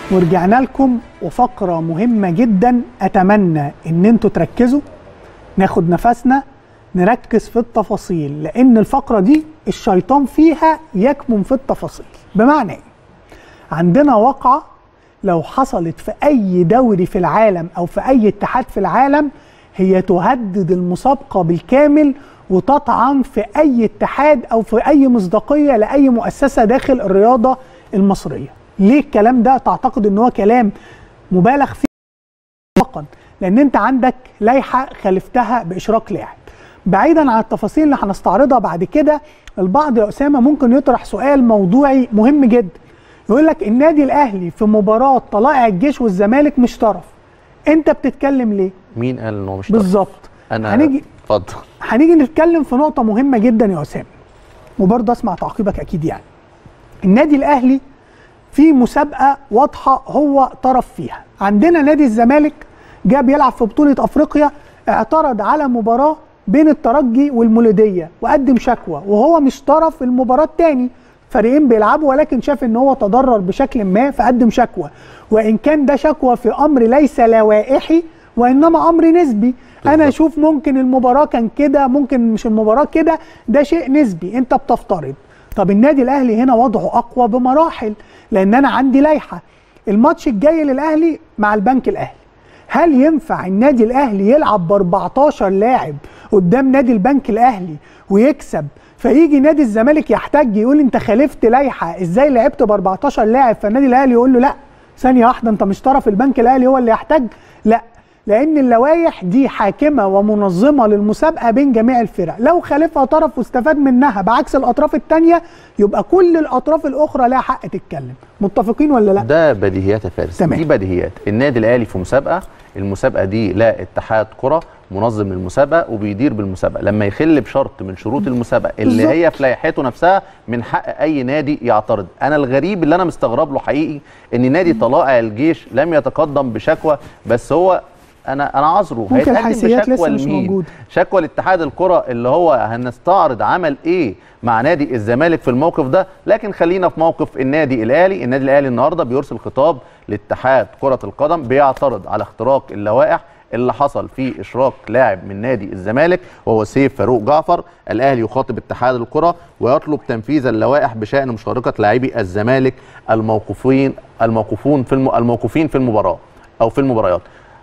ورجعنا لكم وفقرة مهمة جدا أتمنى إن أنتوا تركزوا ناخد نفسنا نركز في التفاصيل لأن الفقرة دي الشيطان فيها يكمن في التفاصيل بمعنى إيه؟ عندنا واقعة لو حصلت في أي دوري في العالم أو في أي اتحاد في العالم هي تهدد المسابقة بالكامل وتطعن في أي اتحاد أو في أي مصداقية لأي مؤسسة داخل الرياضة المصرية ليه الكلام ده تعتقد ان هو كلام مبالغ فيه مطلقا لان انت عندك لائحه خالفتها باشراك لاعب بعيدا عن التفاصيل اللي هنستعرضها بعد كده البعض يا اسامه ممكن يطرح سؤال موضوعي مهم جدا يقول لك النادي الاهلي في مباراه طلائع الجيش والزمالك مش طرف انت بتتكلم ليه مين قال ان هو مش طرف؟ بالظبط انا هنيجي اتفضل هنيجي نتكلم في نقطه مهمه جدا يا اسامه وبرضه اسمع تعقيبك اكيد يعني النادي الاهلي في مسابقه واضحه هو طرف فيها عندنا نادي الزمالك جاء بيلعب في بطوله افريقيا اعترض على مباراه بين الترجي والمولوديه وقدم شكوى وهو مش طرف المباراه الثاني فريقين بيلعبوا ولكن شاف ان هو تضرر بشكل ما فقدم شكوى وان كان ده شكوى في امر ليس لوائحي وانما امر نسبي انا بالظبط. اشوف ممكن المباراه كان كده ممكن مش المباراه كده ده شيء نسبي انت بتفترض طب النادي الاهلي هنا وضعه اقوى بمراحل لان انا عندي لائحه الماتش الجاي للاهلي مع البنك الاهلي هل ينفع النادي الاهلي يلعب ب 14 لاعب قدام نادي البنك الاهلي ويكسب فيجي نادي الزمالك يحتج يقول انت خالفت لائحه ازاي لعبت ب 14 لاعب فالنادي الاهلي يقول له لا ثانيه واحده انت مش طرف البنك الاهلي هو اللي يحتج لا لان اللوائح دي حاكمه ومنظمه للمسابقه بين جميع الفرق لو خالفها طرف واستفاد منها بعكس الاطراف الثانيه يبقى كل الاطراف الاخرى لها حق تتكلم متفقين ولا لا ده بديهيات يا فارس تمام. دي بديهيات النادي الاهلي في مسابقه المسابقه دي لا اتحاد كره منظم المسابقه وبيدير بالمسابقه لما يخل بشرط من شروط المسابقه اللي بالظبط. هي في لائحته نفسها من حق اي نادي يعترض انا الغريب اللي انا مستغرب له حقيقي ان نادي طلائع الجيش لم يتقدم بشكوى بس هو انا انا عذره ممكن هيتقدم الحيثيات بشكوى لسه مش لمين؟ موجودة. شكوى لاتحاد الكره اللي هو هنستعرض عمل ايه مع نادي الزمالك في الموقف ده لكن خلينا في موقف النادي الاهلي النادي الاهلي النهارده بيرسل خطاب لاتحاد كره القدم بيعترض على اختراق اللوائح اللي حصل في اشراك لاعب من نادي الزمالك وهو سيف فاروق جعفر الاهلي يخاطب اتحاد الكره ويطلب تنفيذ اللوائح بشان مشاركه لاعبي الزمالك الموقوفين الموقوفون في الم... الموقوفين في المباراه او في المباريات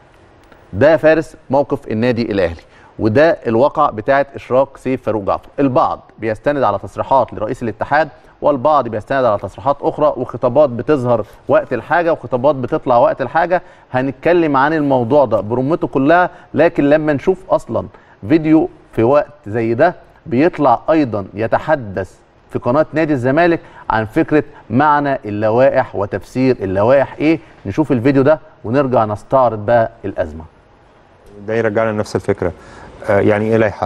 ده يا فارس موقف النادي الاهلي وده الواقع بتاعه اشراك سيف فاروق جعفر البعض بيستند على تصريحات لرئيس الاتحاد والبعض بيستند على تصريحات اخرى وخطابات بتظهر وقت الحاجه وخطابات بتطلع وقت الحاجه هنتكلم عن الموضوع ده برمته كلها لكن لما نشوف اصلا فيديو في وقت زي ده بيطلع ايضا يتحدث في قناه نادي الزمالك عن فكره معنى اللوائح وتفسير اللوائح ايه نشوف الفيديو ده ونرجع نستعرض بقى الازمه ده يرجعنا لنفس الفكره آه يعني ايه لائحه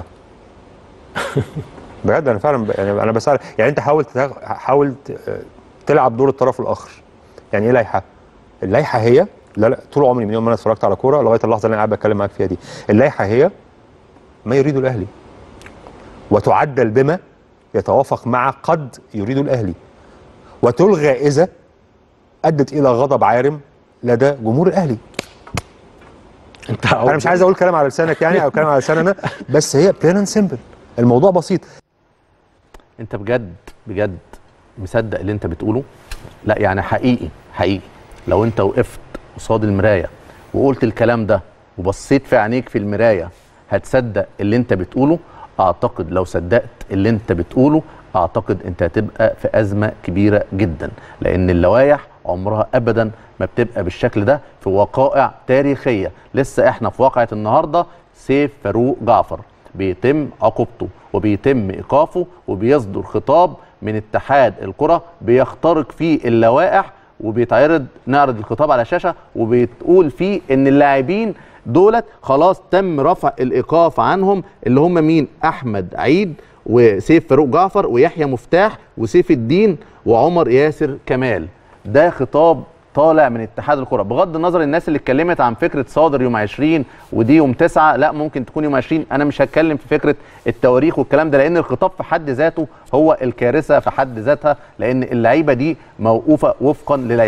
بجد انا فعلا ب... يعني انا بسال يعني انت حاول تتغ... حاول ت- آه، تلعب دور الطرف الاخر يعني ايه لائحه اللائحه هي لا لا طول عمري من يوم ما انا اتفرجت على كوره لغايه اللحظه اللي انا قاعد بتكلم معاك فيها دي اللائحه هي ما يريده الاهلي وتعدل بما يتوافق مع قد يريد الاهلي وتلغى اذا ادت الى غضب عارم لدى جمهور الاهلي انت انا مش عايز اقول كلام على لسانك يعني او كلام على لساننا بس هي بلين اند سيمبل الموضوع بسيط انت بجد بجد مصدق اللي انت بتقوله لا يعني حقيقي حقيقي لو انت وقفت قصاد المرايه وقلت الكلام ده وبصيت في عينيك في المرايه هتصدق اللي انت بتقوله اعتقد لو صدقت اللي انت بتقوله اعتقد انت هتبقى في ازمه كبيره جدا لان اللوائح عمرها ابدا ما بتبقى بالشكل ده في وقائع تاريخيه لسه احنا في واقعه النهارده سيف فاروق جعفر بيتم عقوبته وبيتم ايقافه وبيصدر خطاب من اتحاد الكره بيخترق فيه اللوائح وبيتعرض نعرض الخطاب على الشاشه وبتقول فيه ان اللاعبين دولت خلاص تم رفع الايقاف عنهم اللي هم مين احمد عيد وسيف فاروق جعفر ويحيى مفتاح وسيف الدين وعمر ياسر كمال ده خطاب طالع من اتحاد الكره بغض النظر الناس اللي اتكلمت عن فكره صادر يوم 20 ودي يوم 9 لا ممكن تكون يوم 20 انا مش هتكلم في فكره التواريخ والكلام ده لان الخطاب في حد ذاته هو الكارثه في حد ذاتها لان اللعيبه دي موقوفه وفقا للائحه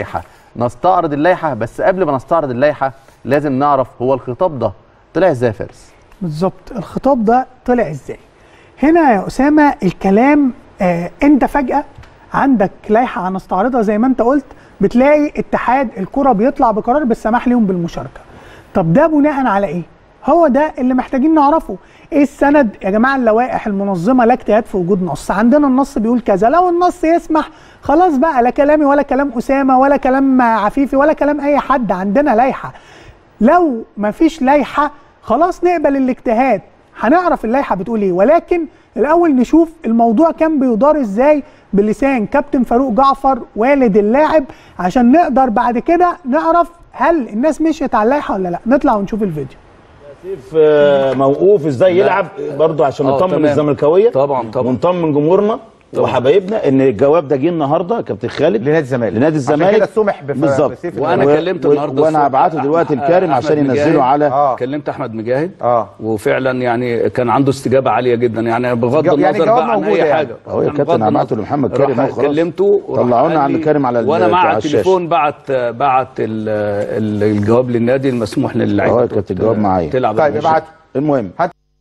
نستعرض اللائحه بس قبل ما نستعرض اللائحه لازم نعرف هو الخطاب ده طلع ازاي يا فارس بالظبط الخطاب ده طلع ازاي هنا يا اسامه الكلام آه انت فجاه عندك لائحه هنستعرضها زي ما انت قلت بتلاقي اتحاد الكره بيطلع بقرار بالسماح ليهم بالمشاركه طب ده بناء على ايه هو ده اللي محتاجين نعرفه ايه السند يا جماعه اللوائح المنظمه لا اجتهاد في وجود نص عندنا النص بيقول كذا لو النص يسمح خلاص بقى لا كلامي ولا كلام اسامه ولا كلام عفيفي ولا كلام اي حد عندنا لائحه لو مفيش لائحه خلاص نقبل الاجتهاد هنعرف اللائحه بتقول ايه ولكن الاول نشوف الموضوع كان بيدار ازاي بلسان كابتن فاروق جعفر والد اللاعب عشان نقدر بعد كده نعرف هل الناس مشيت على اللائحه ولا لا نطلع ونشوف الفيديو سيف آه، موقوف ازاي يلعب برضه عشان آه، نطمن تمام. الزملكاويه طبعا طبعا ونطمن جمهورنا وحبايبنا ان الجواب ده جه النهارده يا كابتن خالد لنادي الزمالك لنادي عشان الزمالك كده سمح بف- بالظبط بسيف وانا و- كلمت و- النهارده وانا الصبح هبعته دلوقتي أحمد- الكارم عشان أحمد ينزله مجاهد. على آه. كلمت احمد مجاهد اه وفعلا يعني كان عنده استجابه عاليه جدا يعني بغض يعني النظر الجواب بقى عن موجود اي يعني. حاجه أهو يا يعني كابتن بغض هبعته النظر. لمحمد كريم راح أهو خلاص. كلمته وراح طلعونا قال عن لي- كريم على ال- وانا مع على الشاشة. التليفون بعت بعت ال- ال- الجواب للنادي المسموح للعيبه أهو يا كابتن الجواب معايا. تلعب طيب الماتش. ابعت المهم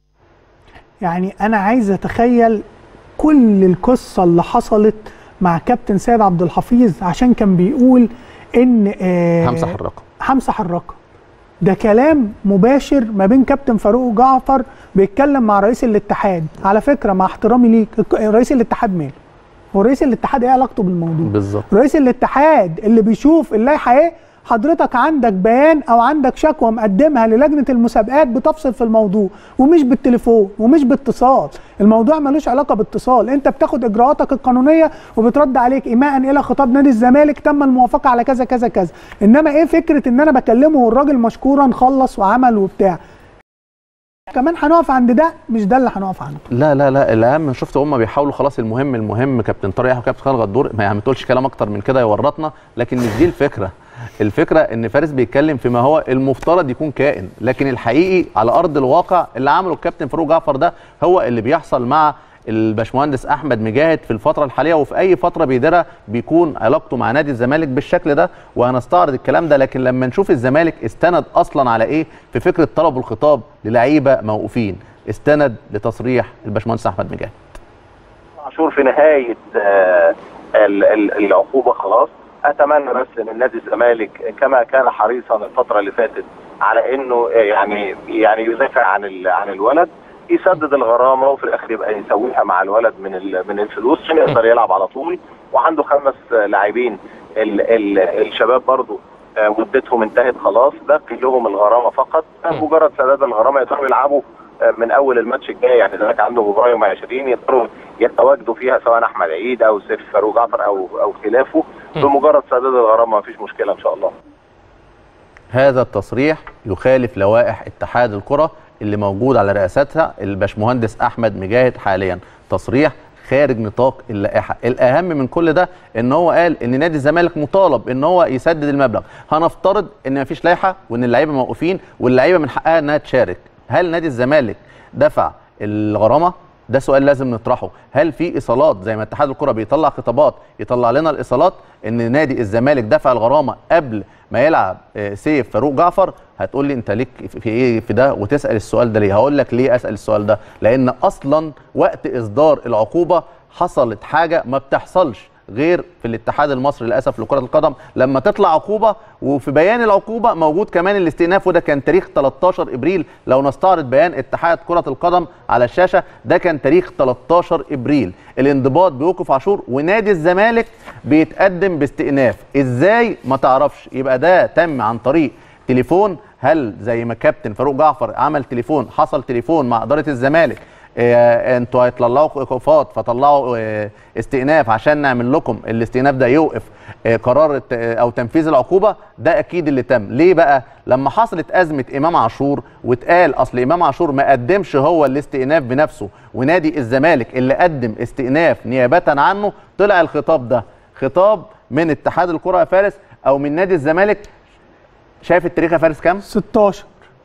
يعني انا عايز اتخيل كل القصه اللي حصلت مع كابتن سيد عبد الحفيظ عشان كان بيقول ان آه همسح الرقم همسح الرقم ده كلام مباشر ما بين كابتن فاروق جعفر بيتكلم مع رئيس الاتحاد على فكره مع احترامي ليك الك- رئيس الاتحاد ماله هو رئيس الاتحاد ايه علاقته بالموضوع بالظبط رئيس الاتحاد اللي بيشوف اللائحه ايه حضرتك عندك بيان او عندك شكوى مقدمها للجنه المسابقات بتفصل في الموضوع ومش بالتليفون ومش باتصال الموضوع ملوش علاقه باتصال انت بتاخد اجراءاتك القانونيه وبترد عليك ايماء الى خطاب نادي الزمالك تم الموافقه على كذا كذا كذا انما ايه فكره ان انا بكلمه والراجل مشكورا خلص وعمل وبتاع كمان هنقف عند ده مش ده اللي هنقف عنده لا لا لا الاهم شفت هم بيحاولوا خلاص المهم المهم كابتن طارق يحيى وكابتن خالد غدور ما يعني ما تقولش كلام اكتر من كده يورطنا لكن مش دي الفكره الفكره ان فارس بيتكلم فيما هو المفترض يكون كائن لكن الحقيقي على ارض الواقع اللي عمله الكابتن فاروق جعفر ده هو اللي بيحصل مع الباشمهندس احمد مجاهد في الفتره الحاليه وفي اي فتره بيديرها بيكون علاقته مع نادي الزمالك بالشكل ده وهنستعرض الكلام ده لكن لما نشوف الزمالك استند اصلا على ايه في فكره طلب الخطاب للعيبه موقوفين استند لتصريح الباشمهندس احمد مجاهد عاشور في نهايه آه، ال- ال- العقوبه خلاص اتمنى بس ان نادي الزمالك كما كان حريصا الفتره اللي فاتت على انه آه، يعني يعني يدافع عن ال- عن الولد يسدد الغرامه وفي الاخر يبقى يسويها مع الولد من ال- من الفلوس عشان يقدر يلعب على طول وعنده خمس آه، لاعبين ال- ال- الشباب برضو آه، مدتهم انتهت خلاص باقي لهم الغرامه فقط آه، مجرد سداد الغرامه يقدروا يلعبوا آه، من اول الماتش الجاي يعني ذلك عنده مباراه يوم 20 يقدروا يتواجدوا فيها سواء احمد عيد او سيف فاروق جعفر او او خلافه بمجرد سداد الغرامه ما فيش مشكله ان شاء الله هذا التصريح يخالف لوائح اتحاد الكرة اللي موجود على رئاستها الباشمهندس احمد مجاهد حاليا تصريح خارج نطاق اللائحه الاهم من كل ده ان هو قال ان نادي الزمالك مطالب ان هو يسدد المبلغ هنفترض ان مفيش لائحه وان اللعيبه موقوفين واللعيبه من حقها انها تشارك هل نادي الزمالك دفع الغرامه ده سؤال لازم نطرحه هل في ايصالات زي ما اتحاد الكره بيطلع خطابات يطلع لنا الايصالات ان نادي الزمالك دفع الغرامه قبل ما يلعب آه، سيف فاروق جعفر هتقول لي انت ليك في- في ايه في ده وتسال السؤال ده ليه هقول لك ليه اسال السؤال ده لان اصلا وقت اصدار العقوبه حصلت حاجه ما بتحصلش غير في الاتحاد المصري للاسف لكره القدم لما تطلع عقوبه وفي بيان العقوبه موجود كمان الاستئناف وده كان تاريخ 13 ابريل لو نستعرض بيان اتحاد كره القدم على الشاشه ده كان تاريخ 13 ابريل الانضباط بيوقف عاشور ونادي الزمالك بيتقدم باستئناف ازاي ما تعرفش يبقى ده تم عن طريق تليفون هل زي ما كابتن فاروق جعفر عمل تليفون حصل تليفون مع اداره الزمالك آه، انتوا هيطلعوا ايقافات فطلعوا آه، استئناف عشان نعمل لكم الاستئناف ده يوقف آه، قرار الت- آه، او تنفيذ العقوبه ده اكيد اللي تم ليه بقى لما حصلت ازمه امام عاشور واتقال اصل امام عاشور ما قدمش هو الاستئناف بنفسه ونادي الزمالك اللي قدم استئناف نيابه عنه طلع الخطاب ده خطاب من اتحاد الكره يا فارس او من نادي الزمالك شايف التاريخ يا فارس كام 16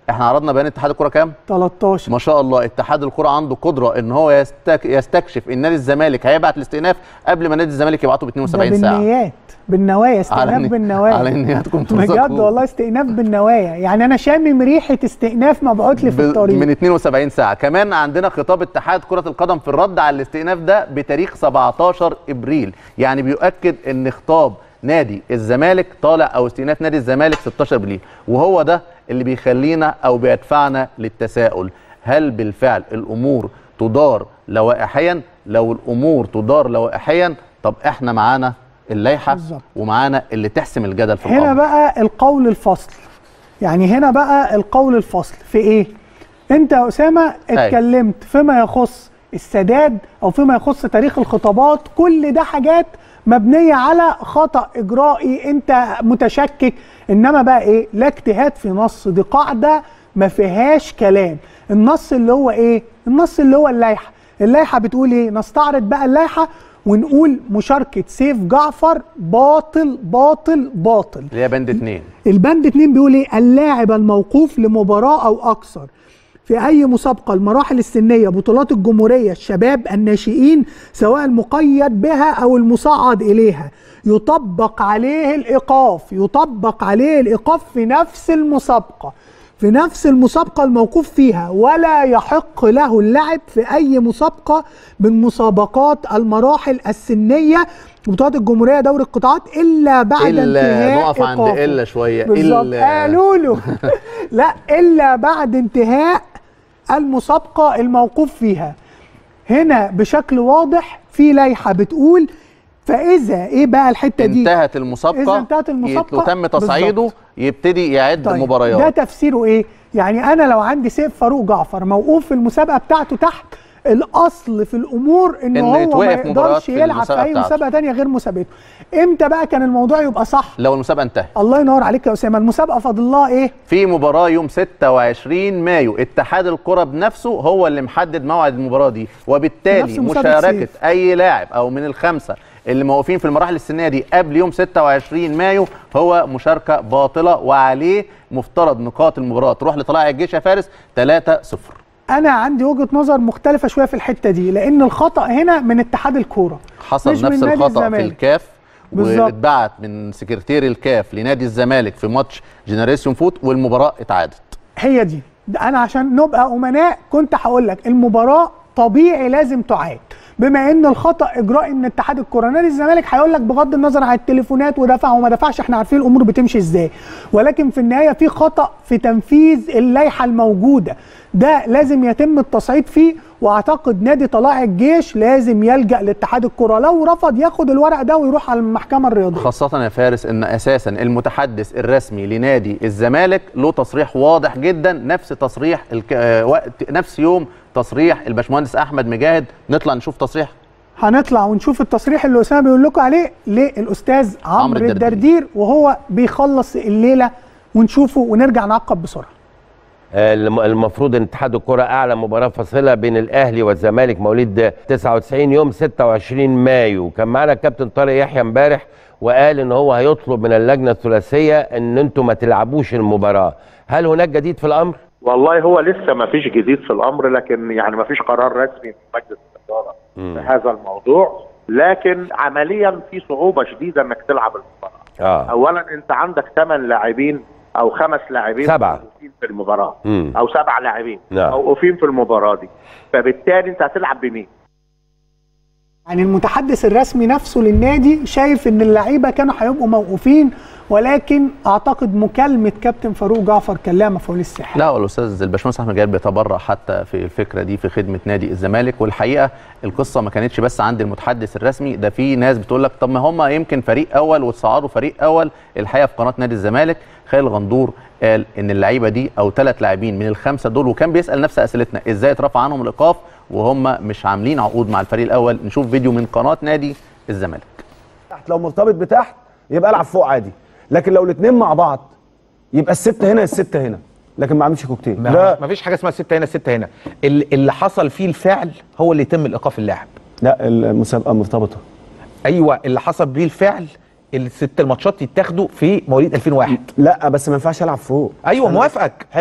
احنا عرضنا بيان اتحاد الكوره كام 13 ما شاء الله اتحاد الكوره عنده قدره ان هو يستك... يستكشف ان نادي الزمالك هيبعت الاستئناف قبل ما نادي الزمالك يبعته ب ده 72 ساعه بالنيات بالنوايا على استئناف الني- بالنوايا على النياتكم بجد ترزقون. والله استئناف بالنوايا يعني انا شامم ريحه استئناف مبعوت لي في ب- الطريق من 72 ساعه كمان عندنا خطاب اتحاد كره القدم في الرد على الاستئناف ده بتاريخ 17 ابريل يعني بيؤكد ان خطاب نادي الزمالك طالع او استئناف نادي الزمالك 16 ابريل وهو ده اللي بيخلينا او بيدفعنا للتساؤل هل بالفعل الامور تدار لوائحيا لو الامور تدار لوائحيا طب احنا معانا اللائحه بالظبط. ومعانا اللي تحسم الجدل في هنا الامر بقى القول الفصل يعني هنا بقى القول الفصل في ايه انت يا اسامه اتكلمت فيما يخص السداد او فيما يخص تاريخ الخطابات كل ده حاجات مبنيه على خطا اجرائي انت متشكك انما بقى ايه لا اجتهاد في نص دي قاعده ما فيهاش كلام النص اللي هو ايه النص اللي هو اللائحه اللائحه بتقول ايه نستعرض بقى اللائحه ونقول مشاركه سيف جعفر باطل باطل باطل اللي هي بند اتنين البند اتنين بيقول ايه اللاعب الموقوف لمباراة او اكثر في اي مسابقة المراحل السنية بطولات الجمهورية الشباب الناشئين سواء المقيد بها او المصعد اليها يطبق عليه الايقاف يطبق عليه الايقاف في نفس المسابقة في نفس المسابقة الموقوف فيها ولا يحق له اللعب في أي مسابقة من مسابقات المراحل السنية بطولات الجمهورية دوري القطاعات إلا بعد الا انتهاء نقف عند إيقافه. الا شويه بالظبط الا قالوا له لا الا بعد انتهاء المسابقه الموقوف فيها هنا بشكل واضح في لائحه بتقول فاذا ايه بقى الحته دي انتهت المسابقه إذا انتهت المسابقة، يت- وتم تصعيده بالظبط. يبتدي يعد طيب مباريات ده تفسيره ايه يعني انا لو عندي سيف فاروق جعفر موقوف في المسابقه بتاعته تحت الاصل في الامور ان, إن هو ما يتوقف مباريات يقدرش في يلعب في المسابقة اي بتاعته. مسابقه تانية غير مسابقته امتى بقى كان الموضوع يبقى صح لو المسابقه انتهت الله ينور عليك يا اسامه المسابقه فاضل لها ايه في مباراه يوم 26 مايو اتحاد الكره بنفسه هو اللي محدد موعد المباراه دي نفس وبالتالي مسابقة مشاركه سيف. اي لاعب او من الخمسه اللي موقفين في المراحل السنيه دي قبل يوم 26 مايو هو مشاركه باطله وعليه مفترض نقاط المباراه تروح لطلائع الجيش يا فارس 3 0 انا عندي وجهه نظر مختلفه شويه في الحته دي لان الخطا هنا من اتحاد الكوره حصل مش من نفس نادي الخطا في الزمالك. الكاف بالظبط. واتبعت من سكرتير الكاف لنادي الزمالك في ماتش جنريسيون فوت والمباراه اتعادت هي دي ده انا عشان نبقى امناء كنت هقول لك المباراه طبيعي لازم تعاد بما ان الخطا اجرائي من اتحاد الكره نادي الزمالك هيقول لك بغض النظر عن التليفونات ودفع وما دفعش احنا عارفين الامور بتمشي ازاي ولكن في النهايه في خطا في تنفيذ اللائحه الموجوده ده لازم يتم التصعيد فيه واعتقد نادي طلائع الجيش لازم يلجا لاتحاد الكره لو رفض ياخد الورق ده ويروح على المحكمه الرياضيه خاصة يا فارس ان اساسا المتحدث الرسمي لنادي الزمالك له تصريح واضح جدا نفس تصريح الك... آه، وقت نفس يوم تصريح الباشمهندس احمد مجاهد نطلع نشوف تصريح هنطلع ونشوف التصريح اللي اسامه بيقول لكم عليه للاستاذ عمرو عمرو الدردير. الدردير وهو بيخلص الليله ونشوفه ونرجع نعقب بسرعه الم- المفروض ان اتحاد الكره اعلن مباراه فاصله بين الاهلي والزمالك مواليد 99 يوم 26 مايو كان معانا الكابتن طارق يحيى امبارح وقال ان هو هيطلب من اللجنه الثلاثيه ان انتم ما تلعبوش المباراه هل هناك جديد في الامر والله هو لسه ما فيش جديد في الامر لكن يعني ما فيش قرار رسمي من مجلس الاداره مم. في هذا الموضوع لكن عمليا في صعوبه شديده انك تلعب المباراه اه اولا انت عندك ثمان لاعبين او خمس لاعبين سبعة. موقوفين في المباراه مم. او سبع لاعبين نعم. موقوفين في المباراه دي فبالتالي انت هتلعب بمين؟ يعني المتحدث الرسمي نفسه للنادي شايف ان اللعيبه كانوا هيبقوا موقوفين ولكن اعتقد مكالمه كابتن فاروق جعفر كان لها مفعول السحر لا والاستاذ الباشمهندس احمد جاد بيتبرع حتى في الفكره دي في خدمه نادي الزمالك والحقيقه القصه ما كانتش بس عند المتحدث الرسمي ده في ناس بتقول لك طب ما هم يمكن فريق اول وتصعدوا فريق اول الحقيقه في قناه نادي الزمالك خالد غندور قال ان اللعيبه دي او ثلاث لاعبين من الخمسه دول وكان بيسال نفس اسئلتنا ازاي اترفع عنهم الايقاف وهم مش عاملين عقود مع الفريق الاول نشوف فيديو من قناه نادي الزمالك تحت لو مرتبط بتحت يبقى العب فوق عادي لكن لو الاثنين مع بعض يبقى الستة هنا الستة هنا لكن ما اعملش كوكتيل ما لا ما فيش حاجه اسمها ستة هنا ستة هنا ال- اللي حصل فيه الفعل هو اللي يتم الايقاف اللاعب لا المسابقة مرتبطة ايوه اللي حصل بيه الفعل الست الماتشات يتاخدوا في مواليد 2001 لا بس ما ينفعش العب فوق ايوه موافقك حلو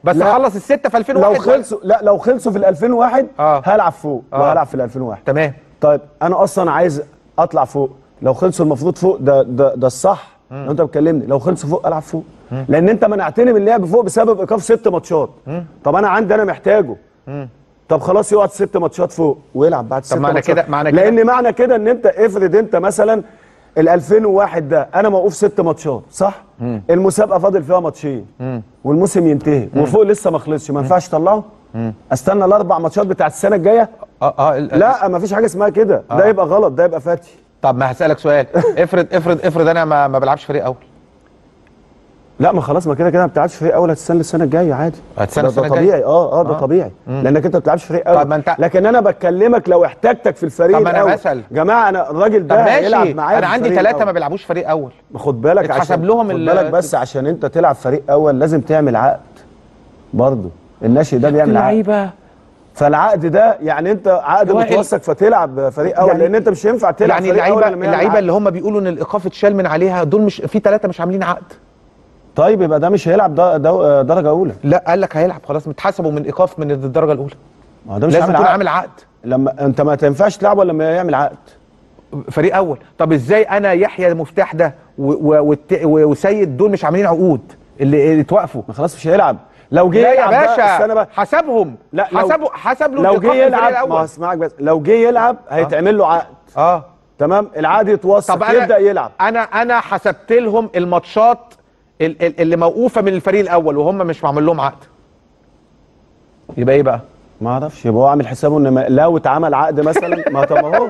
بس لا. خلص السته في 2001 لو خلصوا لا لو خلصوا في ال 2001 آه. هلعب فوق آه. وهلعب في ال 2001 تمام طيب انا اصلا عايز اطلع فوق لو خلصوا المفروض فوق ده ده ده الصح لو انت بتكلمني لو خلصوا فوق العب فوق لان انت منعتني من اللعب فوق بسبب ايقاف ست ماتشات طب انا عندي انا محتاجه طب خلاص يقعد ست ماتشات فوق ويلعب بعد ست معنى ماتشات كده- معنى كده- لان معنى كده ان انت افرض انت مثلا ال 2001 ده انا موقوف ست ماتشات صح المسابقه فاضل فيها ماتشين والموسم ينتهي وفوق لسه ما خلصش ما ينفعش اطلعه استنى الاربع ماتشات بتاعت السنه الجايه اه اه ال- لا ما فيش حاجه اسمها كده ده يبقى غلط ده يبقى فتي طب ما هسالك سؤال افرض افرض افرض انا ما, ما بلعبش فريق اول لا ما خلاص ما كده كده ما بتلعبش فريق اول هتستنى السنه الجايه عادي هتستنى ده, السنة ده الجاية؟ طبيعي اه اه ده آه. طبيعي لانك انت ما بتلعبش فريق اول طب ما أنت- لكن انا بكلمك لو احتاجتك في الفريق طب ما أنا الاول بسأل. جماعه انا الراجل طب ده هيلعب ماشي معايا انا في عندي الفريق ثلاثه ما الأول. بيلعبوش فريق اول خد بالك اتحسب عشان لهم خد ال- بالك بس عشان انت تلعب فريق اول لازم تعمل عقد برضه الناشئ ده بيعمل عقد لعيبه فالعقد ده يعني انت عقد يا وائل. متوثق فتلعب فريق اول يعني- لان انت مش هينفع تلعب يعني فريق اول اللعيبه لما يعمل اللعيبه عقد. اللي هم بيقولوا ان الايقاف اتشال من عليها دول مش في ثلاثه مش عاملين عقد طيب يبقى ده مش هيلعب ده ده درجه اولى لا قال لك هيلعب خلاص متحسبوا من ايقاف من الدرجه الاولى ما هو ده مش لازم عامل يكون عقد. عامل عقد لما انت ما تنفعش تلعب ولا لما يعمل عقد فريق اول طب ازاي انا يحيى المفتاح ده و- و- والت- و- وسيد دول مش عاملين عقود اللي اللي اتوقفوا ما خلاص مش هيلعب لو جه لا يا يلعب ده- باشا استنى بقى حسبهم لا لو- حسبوا حسب له لو الإيقاف جه من الفريق يلعب ما الأول. اسمعك بس لو جه يلعب هيتعمل له عقد اه تمام العقد يتوثق طب يبدا انا يلعب انا انا حسبت لهم الماتشات ال- ال- اللي موقوفه من الفريق الاول وهم مش معمول لهم عقد يبقى ايه بقى ما اعرفش يبقى هو عامل حسابه ان ما- لو اتعمل عقد مثلا ما طب ما هو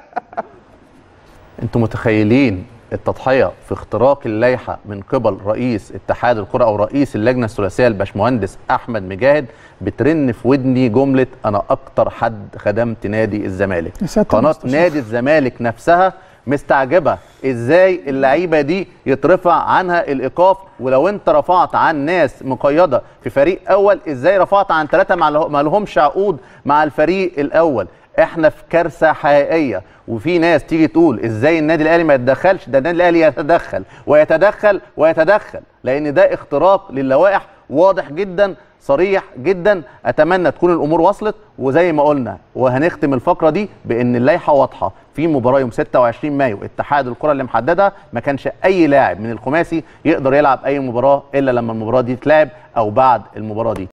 انتوا متخيلين التضحيه في اختراق اللائحه من قبل رئيس اتحاد الكره او رئيس اللجنه الثلاثيه الباشمهندس احمد مجاهد بترن في ودني جمله انا اكتر حد خدمت نادي الزمالك يا ساتر قناه مستشار. نادي الزمالك نفسها مستعجبه ازاي اللعيبه دي يترفع عنها الايقاف ولو انت رفعت عن ناس مقيده في فريق اول ازاي رفعت عن ثلاثه ما لهمش عقود مع الفريق الاول احنا في كارثه حقيقيه وفي ناس تيجي تقول ازاي النادي الاهلي ما يتدخلش ده النادي الاهلي يتدخل ويتدخل ويتدخل لان ده اختراق للوائح واضح جدا صريح جدا اتمنى تكون الامور وصلت وزي ما قلنا وهنختم الفقره دي بان اللائحه واضحه في مباراه يوم 26 مايو اتحاد الكره اللي محددها ما كانش اي لاعب من الخماسي يقدر يلعب اي مباراه الا لما المباراه دي تتلعب او بعد المباراه دي